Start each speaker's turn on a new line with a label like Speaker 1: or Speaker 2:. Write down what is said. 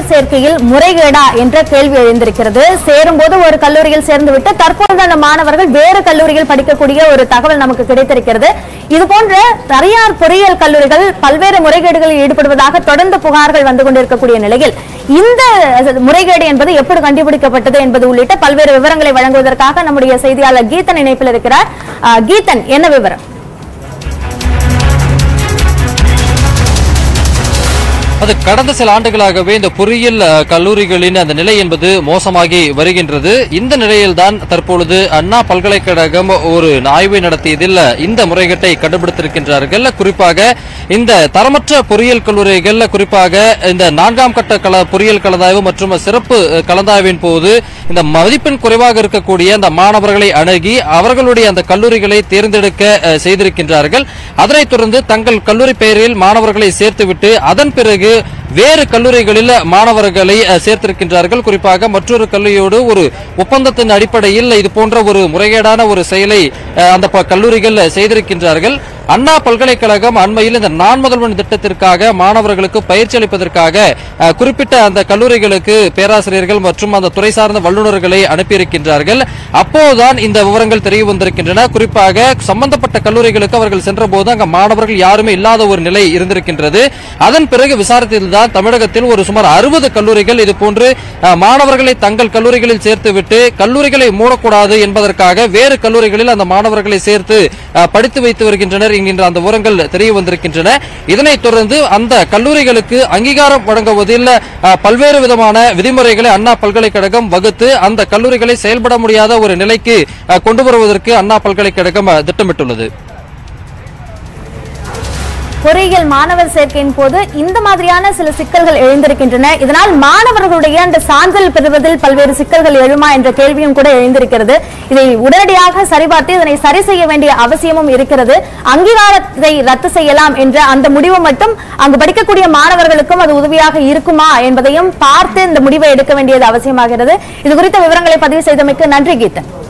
Speaker 1: மாணவர் சேர்க்கையில் முறைகேடா என்ற கேள்வி எழுந்திருக்கிறது சேரும்போது ஒரு கல்லூரியில் சேர்ந்துவிட்டு தற்பொழுது அந்த மாணவர்கள் வேறு கல்லூரியில் படிக்கக்கூடிய ஒரு தகவல் நமக்கு கிடைத்திருக்கிறது இது போன்ற தனியார் பொறியியல் கல்லூரிகள் பல்வேறு முறைகேடுகளில் ஈடுபடுவதாக தொடர்ந்து புகார்கள் வந்து கொண்டிருக்கக்கூடிய நிலையில் இந்த முறைகேடு என்பது எப்படி கண்டுபிடிக்கப்பட்டது என்பது உள்ளிட்ட பல்வேறு விவரங்களை வழங்குவதற்காக நம்முடைய செய்தியாளர் கீதன் இணைப்பில் இருக்கிறார் அஹ், கீதன் என்ன விவரம்
Speaker 2: அது கடந்த சில ஆண்டுகளாகவே இந்த பொறியியல் அஹ், கல்லூரிகளின் அந்த நிலை என்பது மோசமாகி வருகின்றது இந்த நிலையில்தான் தற்பொழுது அண்ணா பல்கலைக்கழகம் ஒரு ஆய்வை நடத்தியதில் இந்த முறைகேட்டை கண்டுபிடித்திருக்கின்றார்கள் குறிப்பாக இந்த தரமற்ற பொறியியல் கல்லூரிகள் குறிப்பாக இந்த நான்காம் கட்ட கல பொறியியல் கலந்தாய்வு மற்றும் சிறப்பு அஹ், கலந்தாய்வின் போது இந்த மதிப்பெண் குறைவாக இருக்கக்கூடிய அந்த மாணவர்களை அணுகி அவர்களுடைய அந்த கல்லூரிகளை தேர்ந்தெடுக்க அஹ், செய்திருக்கின்றார்கள் அதனைத் தொடர்ந்து தங்கள் கல்லூரி பெயரில் மாணவர்களை சேர்த்துவிட்டு அதன் பிறகு வேறு கல்லூரிகளில் மாணவர்களை அஹ், சேர்த்திருக்கின்றார்கள் குறிப்பாக மற்றொரு கல்லூரியோடு ஒரு ஒப்பந்தத்தின் அடிப்படையில் இது போன்ற ஒரு முறைகேடான ஒரு செயலை அஹ், அந்த ப- கல்லூரிகள் செய்திருக்கின்றார்கள் அண்ணா பல்கலைக்கழகம் அண்மையில் இந்த நான் முதல்வன் திட்டத்திற்காக மாணவர்களுக்கு பயிற்சி அளிப்பதற்காக அஹ், குறிப்பிட்ட அந்த கல்லூரிகளுக்கு பேராசிரியர்கள் மற்றும் அந்த துறை சார்ந்த வல்லுநர்களை அனுப்பியிருக்கின்றார்கள் அப்போதுதான் இந்த விவரங்கள் தெரிய வந்திருக்கின்றன குறிப்பாக சம்பந்தப்பட்ட கல்லூரிகளுக்கு அவர்கள் சென்றபோது அங்க மாணவர்கள் யாருமே இல்லாத ஒரு நிலை இருந்திருக்கின்றது அதன் பிறகு விசாரித்ததில்தான் தமிழகத்தில் ஒரு சுமார் அறுபது கல்லூரிகள் இது போன்று அஹ், மாணவர்களை தங்கள் கல்லூரிகளில் சேர்த்துவிட்டு கல்லூரிகளை மூடக்கூடாது என்பதற்காக வேறு கல்லூரிகளில் அந்த மாணவர்களை சேர்த்து அஹ், படித்து வைத்து வருகின்றனர் என்கின்ற அந்த விவரங்கள் தெரிய வந்திருக்கின்றன இதனைத் தொடர்ந்து அந்த கல்லூரிகளுக்கு அங்கீகாரம் வழங்குவதில் அஹ், பல்வேறு விதமான விதிமுறைகளை அண்ணா பல்கலைக்கழகம் வகுத்து அந்த கல்லூரிகளை செயல்பட முடியாத ஒரு நிலைக்கு அஹ், கொண்டு வருவதற்கு அண்ணா பல்கலைக்கழகம் அஹ், திட்டமிட்டுள்ளது
Speaker 1: பொறியியல் மாணவர் சேர்க்கையின் போது இந்த மாதிரியான சில சிக்கல்கள் எழுந்திருக்கின்றன இதனால் மாணவர்களுடைய அந்த சான்றிதழ் பெறுவதில் பல்வேறு சிக்கல்கள் எழுமா என்ற கேள்வியும் கூட எழுந்திருக்கிறது இதை உடனடியாக சரிபார்த்து இதனை சரி செய்ய வேண்டிய அவசியமும் இருக்கிறது அங்கீகாரத்தை ரத்து செய்யலாம் என்ற அந்த முடிவு மட்டும் அங்கு படிக்கக்கூடிய மாணவர்களுக்கும் அது உதவியாக இருக்குமா என்பதையும் பார்த்து இந்த முடிவை எடுக்க வேண்டியது அவசியமாகிறது இது குறித்த விவரங்களை பதிவு செய்தமைக்கு நன்றி கீதன்